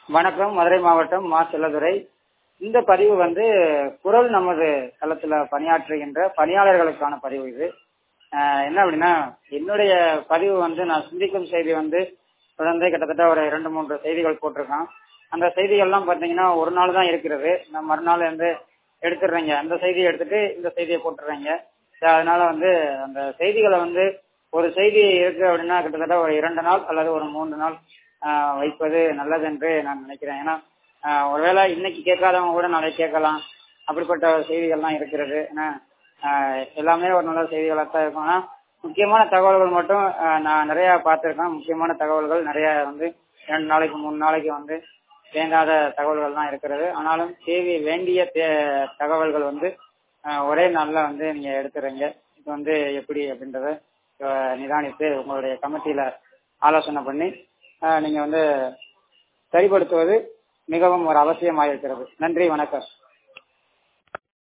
வணக்கம் மதுரை மாவட்டம் மா செல்லதுரை இந்த பதிவு வந்து குரல் நமது களத்துல பணியாற்றுகின்ற பணியாளர்களுக்கான பதிவு இது ஆஹ் என்ன அப்படின்னா என்னுடைய பதிவு வந்து நான் சிந்திக்கும் செய்தி வந்து குழந்தை கிட்டத்தட்ட ஒரு இரண்டு மூன்று செய்திகள் போட்டிருக்கான் அந்த செய்திகள்லாம் பார்த்தீங்கன்னா ஒரு நாள் தான் இருக்கிறது நான் மறுநாள் வந்து எடுத்துடுறீங்க அந்த செய்தியை எடுத்துட்டு இந்த செய்தியை போட்டுடுறீங்க அதனால வந்து அந்த செய்திகளை வந்து ஒரு செய்தி இருக்கு அப்படின்னா கிட்டத்தட்ட ஒரு இரண்டு நாள் அல்லது ஒரு மூன்று நாள் ஆஹ் வைப்பது நல்லது என்று நான் நினைக்கிறேன் ஏன்னா ஆஹ் ஒருவேளை இன்னைக்கு கேட்காதவங்க கூட நாளைக்கு கேட்கலாம் அப்படிப்பட்ட செய்திகள்லாம் இருக்கிறது ஏன்னா ஆஹ் எல்லாமே ஒரு நல்ல செய்திகளாக தான் இருக்கும் ஆனால் முக்கியமான தகவல்கள் மட்டும் ஆஹ் நான் நிறைய பார்த்துருக்கேன் முக்கியமான தகவல்கள் நிறைய வந்து ரெண்டு நாளைக்கு மூணு நாளைக்கு வந்து வேண்டாத தகவல்கள் தான் இருக்கிறது ஆனாலும் தேவை வேண்டிய தே- தகவல்கள் வந்து ஆஹ் ஒரே நாள்ல வந்து நீங்க எடுத்துறீங்க இது வந்து எப்படி அப்படின்றத ஆஹ் நிதானித்து உங்களுடைய கமிட்டியில ஆலோசனை பண்ணி ஆஹ் நீங்க வந்து சரிப்படுத்துவது மிகவும் ஒரு அவசியமாக இருக்கிறது நன்றி வணக்கம்